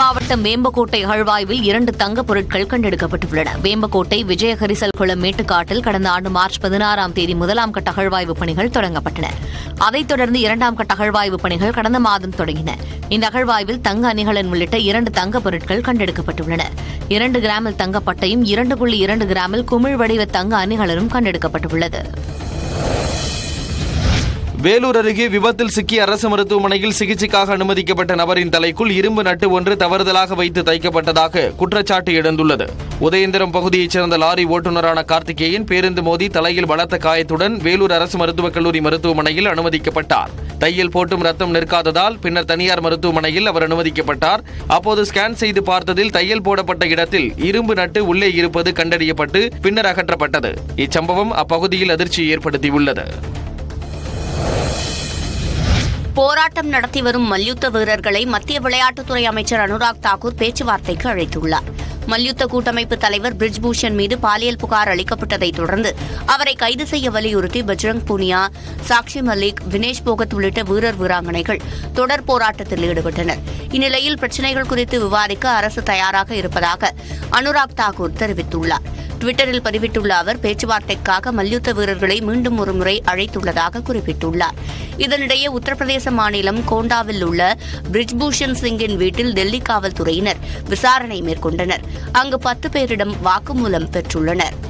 மாவட்டம் வேம்பக்கோட்டை அகழ்வாய்வில் இரண்டு தங்கப் பொருட்கள் கண்டெடுக்கப்பட்டுள்ளன வேம்பக்கோட்டை விஜயஹரிசல் குளம் மேட்டுக்காட்டில் கடந்த ஆண்டு மார்ச் பதினாறாம் தேதி முதலாம் கட்ட அகழ்வாய்வு பணிகள் தொடங்கப்பட்டன அதைத் தொடர்ந்து இரண்டாம் கட்ட அகழ்வாய்வு பணிகள் கடந்த மாதம் தொடங்கின இந்த அகழ்வாய்வில் தங்க அணிகலன் உள்ளிட்ட இரண்டு தங்கப் பொருட்கள் கண்டெடுக்கப்பட்டுள்ளன இரண்டு கிராமில் தங்கப்பட்டையும் இரண்டு புள்ளி இரண்டு கிராமில் குமிழ் வடிவ தங்க அணிகலனும் கண்டெடுக்கப்பட்டுள்ளது வேலூர் அருகே விபத்தில் சிக்கிய அரசு மருத்துவமனையில் சிகிச்சைக்காக அனுமதிக்கப்பட்ட நபரின் தலைக்குள் இரும்பு நட்டு ஒன்று தவறுதலாக வைத்து தைக்கப்பட்டதாக குற்றச்சாட்டு எழுந்துள்ளது உதயந்திரம் பகுதியைச் சேர்ந்த லாரி ஓட்டுநரான கார்த்திகேயன் பேருந்து மோதி தலையில் பலத்த காயத்துடன் வேலூர் அரசு மருத்துவக் கல்லூரி மருத்துவமனையில் அனுமதிக்கப்பட்டார் தையல் போட்டும் ரத்தம் நிற்காததால் பின்னர் தனியார் மருத்துவமனையில் அவர் அனுமதிக்கப்பட்டார் அப்போது ஸ்கேன் செய்து பார்த்ததில் தையல் போடப்பட்ட இடத்தில் இரும்பு நட்டு உள்ளே இருப்பது கண்டறியப்பட்டு பின்னர் அகற்றப்பட்டது இச்சம்பவம் அப்பகுதியில் அதிர்ச்சியை ஏற்படுத்தியுள்ளது போராட்டம் நடத்தி வரும் மல்யுத்த வீரர்களை மத்திய விளையாட்டுத்துறை அமைச்சர் அனுராக் தாக்கூர் பேச்சுவார்த்தைக்கு அழைத்துள்ளார் மல்யுத்த கூட்டமைப்பு தலைவர் பிரிஜ்பூஷன் மீது பாலியல் புகார் அளிக்கப்பட்டதைத் தொடர்ந்து அவரை கைது செய்ய வலியுறுத்தி பஜ்ரங் புனியா சாக்ஷி மல்லிக் வினேஷ் போகத் உள்ளிட்ட வீரர் வீராங்கனைகள் தொடர் போராட்டத்தில் ஈடுபட்டனர் இந்நிலையில் பிரச்சினைகள் குறித்து விவாதிக்க அரசு தயாராக இருப்பதாக அனுராக் தாக்கூர் தெரிவித்துள்ளார் டுவிட்டரில் பதிவிட்டுள்ள அவர் பேச்சுவார்த்தைக்காக மல்யுத்த வீரர்களை மீண்டும் ஒருமுறை அழைத்துள்ளதாக குறிப்பிட்டுள்ளார் இதனிடையே உத்தரப்பிரதேச மாநிலம் கோண்டாவில் உள்ள பிரிஜ்பூஷன் சிங்கின் வீட்டில் டெல்லி காவல்துறையினர் விசாரணை மேற்கொண்டனர் அங்கு பத்து பேரிடம் வாக்குமூலம் பெற்றுள்ளனர்